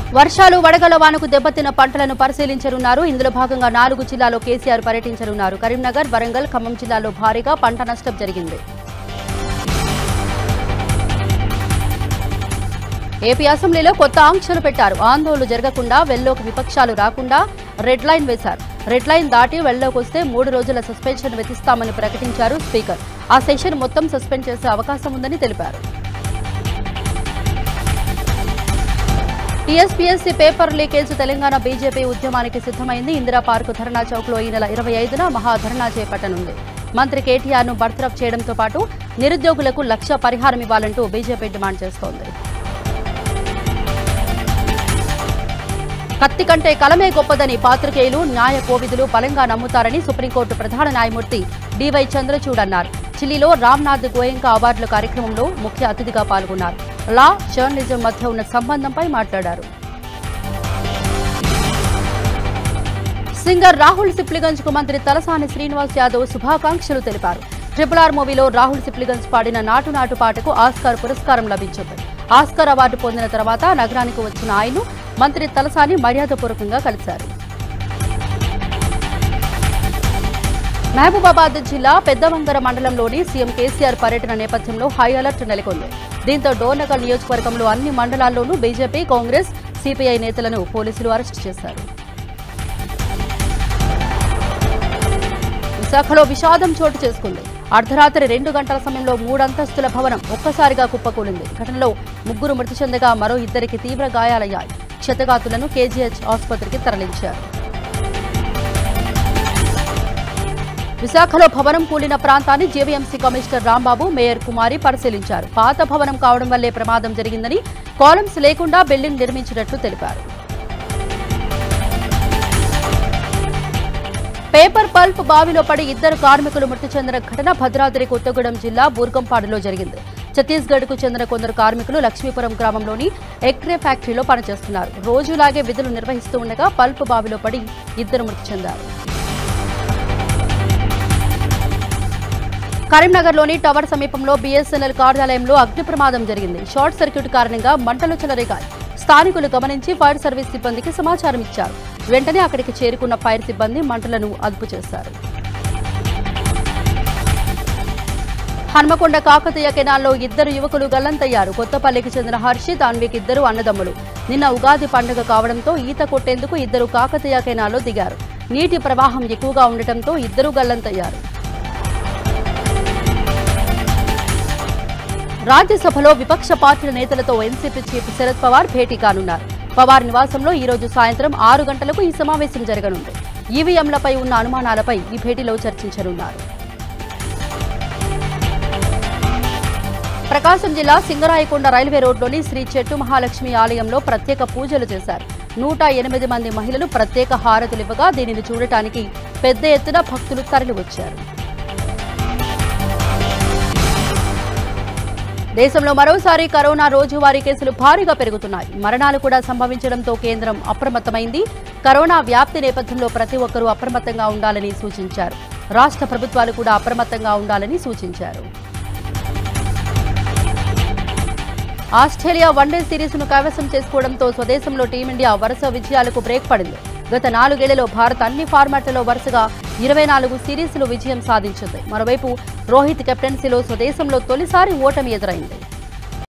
వర్షాలు వడగల వానకు దెబ్బతిన్న పంటలను పరిశీలించనున్నారు ఇందులో భాగంగా నాలుగు జిల్లాలో కేసీఆర్ పర్యటించనున్నారు కరీంనగర్ వరంగల్ ఖమ్మం జిల్లాలో భారీగా పంట నష్టం జరిగింది ఏపీ అసెంబ్లీలో కొత్త ఆంక్షలు పెట్టారు ఆందోళనలు జరగకుండా వెల్లోకి విపక్షాలు రాకుండా రెడ్ లైన్ వేశారు రెడ్ లైన్ దాటి వెల్లోకి వస్తే మూడు రోజుల సస్పెన్షన్ విధిస్తామని ప్రకటించారు స్పీకర్ ఆ సెషన్ మొత్తం సస్పెండ్ చేసే అవకాశం ఉందని తెలిపారు TSPSC paper leakage Telangana BJP ఉద్యమానికి సిద్దమైంది ఇందిరా పార్క్ ధర్నా చౌక్ లో ఈ నెల ఇరవై ఐదున మహాధర్నా చేపట్టనుంది మంత్రి కేటీఆర్ ను బర్తరఫ్ చేయడంతో పాటు నిరుద్యోగులకు లక్ష పరిహారం ఇవ్వాలంటూ బీజేపీ డిమాండ్ చేస్తోంది కత్తి కంటే కలమే గొప్పదని పాత్రికేయులు న్యాయ కోవిదులు బలంగా నమ్ముతారని సుప్రీంకోర్టు ప్రధాన న్యాయమూర్తి డివై చంద్రచూడ్ అన్నారు చిలీలో రామ్నాథ్ గోయంకా అవార్డుల కార్యక్రమంలో ముఖ్య అతిథిగా పాల్గొన్నారు లా జర్నలిజం మధ్య ఉన్న సంబంధంపై మాట్లాడారు సింగర్ రాహుల్ సిప్లిగంజ్ కు మంత్రి తలసాని శ్రీనివాస్ యాదవ్ శుభాకాంక్షలు తెలిపారు ట్రిపుల్ ఆర్ మూవీలో రాహుల్ సిప్లిగంజ్ పాడిన నాటు నాటు పాటకు ఆస్కార్ పురస్కారం లభించింది ఆస్కార్ అవార్డు పొందిన తర్వాత నగరానికి వచ్చిన ఆయన మంత్రి తలసాని మర్యాదపూర్వకంగా కలిశారు మహబూబాబాద్ జిల్లా పెద్దవంగర మండలంలోని సీఎం కేసీఆర్ పర్యటన నేపథ్యంలో హై అలర్ట్ నెలకొంది దీంతో డోర్నకల్ నియోజకవర్గంలో అన్ని మండలాల్లోనూ బీజేపీ కాంగ్రెస్ సిపిఐ నేతలను పోలీసులు అరెస్టు చేశారు విశాఖలో విషాదం చోటు చేసుకుంది అర్ధరాత్రి రెండు గంటల సమయంలో మూడంతస్తుల భవనం ఒక్కసారిగా కుప్పకూలింది ఘటనలో ముగ్గురు మృతి చెందగా మరో ఇద్దరికి తీవ్ర గాయాలయ్యాయి క్షతగాతులను కేజీహెచ్ ఆసుపత్రికి తరలించారు విశాఖలో భవనం కూలిన ప్రాంతాన్ని GVMC commissioner Rambabu mayor Kumari పరిశీలించారు పాత భవనం కావడం వల్లే ప్రమాదం జరిగిందని కాలమ్స్ లేకుండా బిల్డింగ్ నిర్మించినట్లు తెలిపారు పేపర్ పల్ప్ బావిలో పడి ఇద్దరు కార్మికులు మృతి చెందిన ఘటన భద్రాద్రి కొత్తగూడెం జిల్లా బూర్గంపాడులో జరిగింది ఛత్తీస్గఢ్ కు చెందిన కొందరు కార్మికులు లక్ష్మీపురం గ్రామంలోని ఎక్రే ఫ్యాక్టరీలో పనిచేస్తున్నారు రోజులాగే విధులు నిర్వహిస్తూ ఉండగా పల్ప్ బావిలో పడి ఇద్దరు మృతి చెందారు కరీంనగర్లోని టవర్ సమీపంలో బీఎస్ఎన్ఎల్ కార్యాలయంలో అగ్ని ప్రమాదం జరిగింది షార్ట్ సర్క్యూట్ కారణంగా మంటలు చెలరేగాయి స్థానికులు గమనించి ఫైర్ సర్వీస్ సిబ్బందికి సమాచారం ఇచ్చారు వెంటనే అక్కడికి చేరుకున్న ఫైర్ సిబ్బంది మంటలను అదుపు చేశారు హన్మకొండ కాకతీయ కెనాల్లో ఇద్దరు యువకులు గల్లంతయ్యారు కొత్తపల్లికి చెందిన హర్షిత్ అన్విక్ ఇద్దరు అన్నదమ్ములు నిన్న ఉగాది పండుగ కావడంతో ఈత కొట్టేందుకు ఇద్దరు కాకతీయ కెనాల్లో దిగారు నీటి ప్రవాహం ఎక్కువగా ఉండటంతో ఇద్దరు గల్లంతయ్యారు రాజ్యసభలో విపక్ష పార్టీల నేతలతో ఎన్సీపీ చీఫ్ శరద్ పవార్ భేటీ కానున్నారు పవార్ నివాసంలో ఈ రోజు సాయంత్రం ఆరు గంటలకు ఈ సమావేశం జరగనుంది ఈవీఎంలపై ఉన్న అనుమానాలపై ఈ భేటీలో చర్చించనున్నారు ప్రకాశం జిల్లా సింగరాయకొండ రైల్వే రోడ్లోని శ్రీ చెట్టు మహాలక్ష్మి ఆలయంలో ప్రత్యేక పూజలు చేశారు నూట ఎనిమిది మంది మహిళలు ప్రత్యేక హారతులివ్వగా దీనిని చూడటానికి పెద్ద ఎత్తున భక్తులు తరలివచ్చారు దేశంలో మరోసారి కరోనా రోజువారీ కేసులు భారీగా పెరుగుతున్నాయి మరణాలు కూడా సంభవించడంతో కేంద్రం అప్రమత్తమైంది కరోనా వ్యాప్తి నేపథ్యంలో ప్రతి ఒక్కరూ అప్రమత్తంగా ఉండాలని సూచించారు రాష్ట్ర ప్రభుత్వాలు కూడా అప్రమత్తంగా ఉండాలని సూచించారు ఆస్ట్రేలియా వన్డే సిరీస్ను కైవసం చేసుకోవడంతో స్వదేశంలో టీమిండియా వరుస విజయాలకు బ్రేక్ పడింది గత నాలుగేళ్లలో భారత్ అన్ని ఫార్మాట్లలో వరుసగా ఇరవై నాలుగు సిరీస్లు విజయం సాధించింది మరోవైపు రోహిత్ కెప్టెన్సీలో స్వదేశంలో తొలిసారి ఓటమి ఎదురైంది